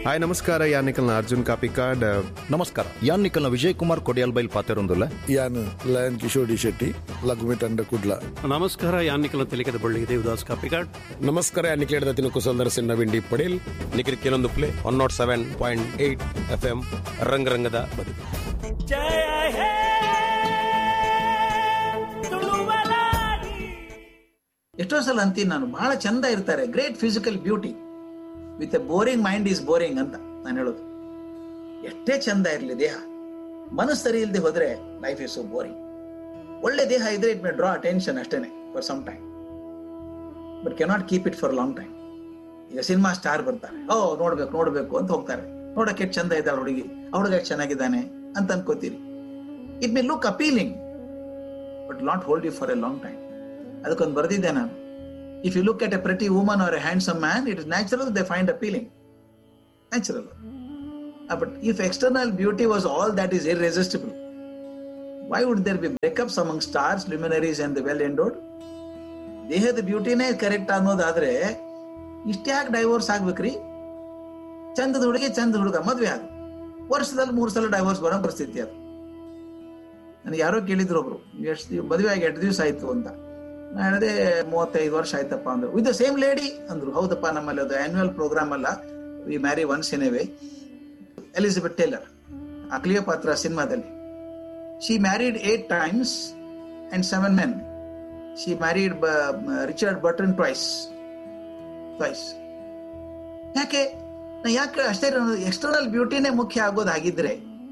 Hi ನಮಸ್ಕಾರ ಯಾನಿಕಲ್ನ ಅರ್ಜುನ್ ಕಾಪಿಕಾಡ್ ನಮಸ್ಕಾರ ಯಾನ್ ನಿಖಲ್ನ ವಿಜಯ್ ಕುಮಾರ್ ಕೊಡಿಯಲ್ ಬೈಲ್ ಪಾತೆರೊಂದುಲ್ಲ ಯಾನ್ ಲಯನ್ ಕಿಶೋರ್ ಡಿ ಶೆಟ್ಟಿ ಲಘುಮಿ ತಂಡ ಕುಡ್ಲ ನಮಸ್ಕಾರ ಯಾನಿಕಲ ತೆಲಿಕದ ಬಳ್ಳಿ ದೇವದಾಸ್ ಕಾಪಿಕಾಡ್ ನಮಸ್ಕಾರ ನಿಖಿಲೇಡದ ತಿನ್ನು ಕುಸಲ್ದರ ಸಿನ್ನ ವಿಂಡಿ ಪಡೇಲ್ ನಿಖಿಲ್ ಕೆಲವೊಂದು play one naught seven point eight F M ರಂಗರಂಗದ ಬದುಕು ಎಷ್ಟೋ ಸಲ ಅಂತೀನಿ ನಾನು ಬಹಳ ಚಂದ ಇರ್ತಾರೆ great physical beauty with a boring mind is boring ಅಂತ ನಾನು ಹೇಳೋದು ಎಷ್ಟೇ ಚಂದ ಇರಲಿ ದೇಹ ಮನಸ್ಸು ಸರಿ ಇಲ್ಲದೆ ಹೋದ್ರೆ ಲೈಫ್ ಇಸ್ ಸೋ ಬೋರಿಂಗ್ ಒಳ್ಳೆ ದೇಹ ಇದ್ರೆ ಇಟ್ ಮೇ ಡ್ರಾ ಅಟೆನ್ಷನ್ ಅಷ್ಟೇನೆ for some time but cannot keep it for long time ಈಗ ಸಿನಿಮಾ ಸ್ಟಾರ್ ಬರ್ತಾರೆ ಓ ನೋಡ್ಬೇಕು ನೋಡ್ಬೇಕು ಅಂತ ಹೋಗ್ತಾರೆ ನೋಡಕ್ಕೆ ಎಷ್ಟು ಚಂದ ಇದ್ದಾಳೆ ಹುಡುಗಿ ಆ ಹುಡುಗ ಎಷ್ಟು ಚೆನ್ನಾಗಿದ್ದಾನೆ ಅಂತ ಅನ್ಕೋತೀರಿ it may look appealing but not hold you for a long time ಅದಕ್ಕೊಂದು ಬರೆದಿದ್ದೆ ನಾನು if you look at a pretty woman or a handsome man it is natural they find appealing natural but if external beauty was all that is irresistible why would there be breakups among stars luminaries and well endowed ದೇಹದ ಬ್ಯೂಟಿನೇ correct ಅನ್ನೋದಾದ್ರೆ ಇಷ್ಟ್ಯಾಕೆ divorce ಆಗ್ಬೇಕ್ರಿ ಚಂದದ ಹುಡುಗಿ ಚಂದ ಹುಡುಗ ಮದ್ವೆ ಆಗ ವರ್ಷದಲ್ಲಿ ಮೂರು ಸಲ ಡೈವೋರ್ಸ್ ಬರೋ ಪರಿಸ್ಥಿತಿ ಅದು ನನಗೆ ಯಾರೋ ಕೇಳಿದ್ರು ಒಬ್ರು ಎಷ್ಟು ಮದುವೆ ಆಗಿ ಎಷ್ಟು ದಿವಸ ಆಯ್ತು ಅಂತ ನಾ ಹೇಳಿದೆ ಮೂವತ್ತೈದು ವರ್ಷ ಆಯ್ತಪ್ಪ ಅಂದ್ರು ವಿತ್ ದ ಸೇಮ್ ಲೇಡಿ ಅಂದ್ರು ಹೌದಪ್ಪ ನಮ್ಮಲ್ಲಿ ಅದು ಆನ್ಯುವಲ್ ಪ್ರೋಗ್ರಾಮ್ ಅಲ್ಲ we marry once in a way Elizabeth Taylor ಆ ಕ್ಲಿಯೋಪಾತ್ರ ಸಿನಿಮಾದಲ್ಲಿ she married eight times and seven men she married Richard Burton twice twice ಯಾಕೆ ನಾ ಯಾಕೆ ಅಷ್ಟೇ ಎಕ್ಸ್ಟರ್ನಲ್ ಬ್ಯೂಟಿನೇ ಮುಖ್ಯ ಆಗೋದಾಗಿದ್ರೆ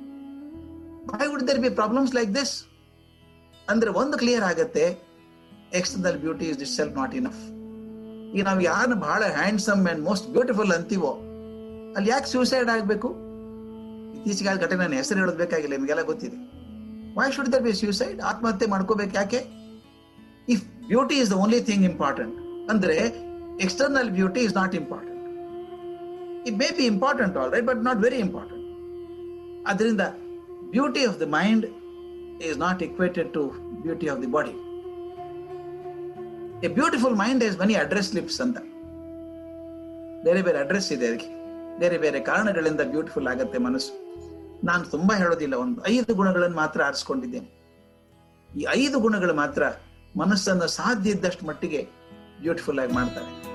why would there be problems like this ಅಂದ್ರೆ ಒಂದು ಕ್ಲಿಯರ್ ಆಗತ್ತೆ external beauty is this self not enough ಈಗ ನಾವು ಯಾರನ್ನ ಬಹಳ ಹ್ಯಾಂಡ್ಸಮ್ ಅಂಡ್ ಮೋಸ್ಟ್ ಬ್ಯೂಟಿಫುಲ್ ಅಂತೀವೋ ಅಲ್ಲಿ ಯಾಕೆ ಸೂಸೈಡ್ ಆಗಬೇಕು ಇತ್ತೀಚೆಗೆ ಆದ ಘಟನೆ ನನ್ನ ಹೆಸರು ಹೇಳೋದು ಬೇಕಾಗಿಲ್ಲ ನಿಮಗೆಲ್ಲ ಗೊತ್ತಿದೆ why should there be suicide ಆತ್ಮಹತ್ಯೆ ಮಾಡ್ಕೋಬೇಕು ಯಾಕೆ if beauty is the only thing important ಅಂದ್ರೆ external beauty is not important it may be important all right but not very important ಅದರಿಂದ beauty of the mind is not equated to beauty of the body. A beautiful mind has many address slips ಅಂತ ಬೇರೆ ಬೇರೆ address ಇದೆ ಅದಕ್ಕೆ ಬೇರೆ ಬೇರೆ ಕಾರಣಗಳಿಂದ beautiful ಆಗತ್ತೆ ಮನಸ್ಸು ನಾನು ತುಂಬಾ ಹೇಳೋದಿಲ್ಲ ಒಂದು ಐದು ಗುಣಗಳನ್ನು ಮಾತ್ರ ಆರಿಸ್ಕೊಂಡಿದ್ದೇನೆ ಈ ಐದು ಗುಣಗಳು ಮಾತ್ರ ಮನಸ್ಸನ್ನು ಸಾಧ್ಯ ಇದ್ದಷ್ಟು ಮಟ್ಟಿಗೆ ಬ್ಯೂಟಿಫುಲ್ ಆಗಿ ಮಾಡ್ತಾರೆ